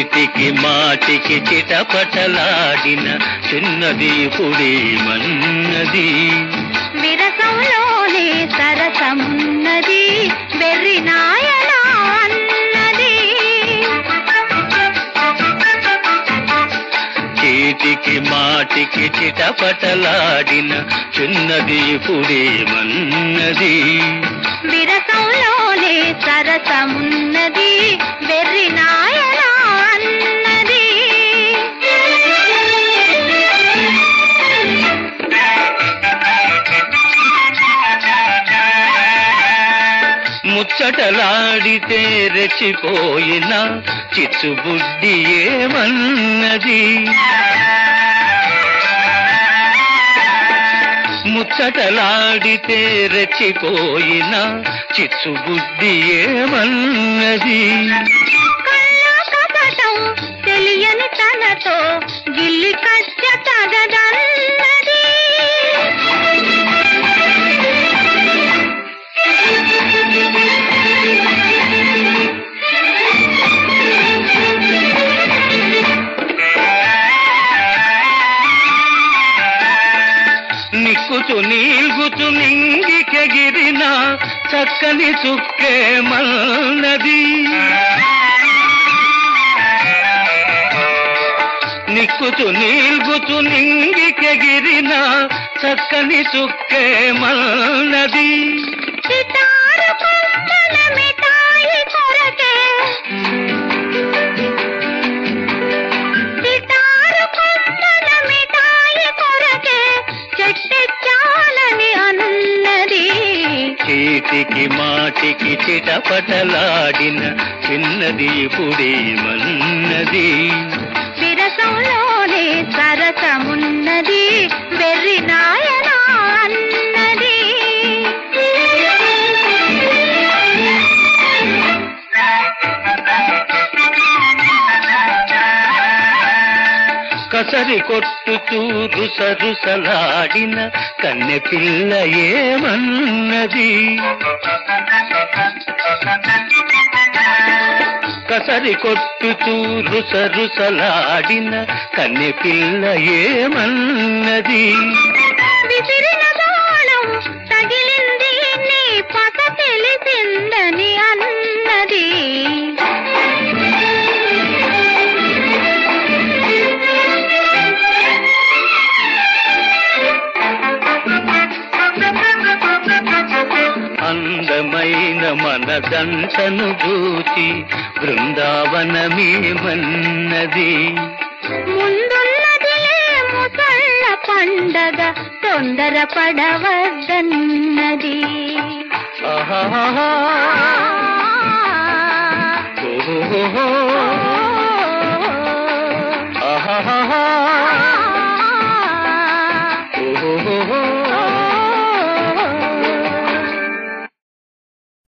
చీటికి మాటికి చిటపటలాడిన చిన్నది పుడేమన్నది విరసంలోనే సరసమున్నది వెర్రి నాయనా అన్నది చీటికి మాటికి చిటపటలాడిన చిన్నది పుడేమన్నది విరసంలోనే సరసమున్నది వెర్రి నాయనా అన్నది ముచ్చటలాడితే రెచ్చిపోయిన చిచ్చుబుడ్డి ఏమన్నది ముచ్చటలాడితే రెచ్చిపోయిన చిచ్చుబుడ్డి ఏమన్నది కళ్ళ కపటం తెలియని తనతో గిల్లి కచ్చ తగదన్నది నిక్కుతు నీల్గుతు నింగికెగిరిన చక్కని చుక్కే మల్నది నిక్కుతు నీల్గుతు నింగికెగిరిన చక్కని చుక్కే మల్నది సితారు కొమ్మల మిఠాయి కొరకే సితారు కొమ్మల మిఠాయి కొరకే చెట్టెచ్చాలని అన్నది చీటికి మాటికి చిటపటలాడిన చిన్నది పుడేమన్నది విరసంలోనే సరసమున్నది వెర్రి నాయనా అన్నది కసరి కొట్టుతూ రుస రుసలాడిన కన్నె పిల్ల ఏమన్నది కసరి కొట్టుతూ రుస రుసలాడిన కన్నె పిల్ల ఏమన్నది విసిరిన బాణం తగిలింది నీ పస తెలిసిందని అన్నది అందమైన మన దంటను చూచి బృందావనమేమన్నది ముందున్నదిలే ముసళ్ళ పండగ తొందర పడవద్దన్నది ఆహాహా ఓహోహో ఆహాహా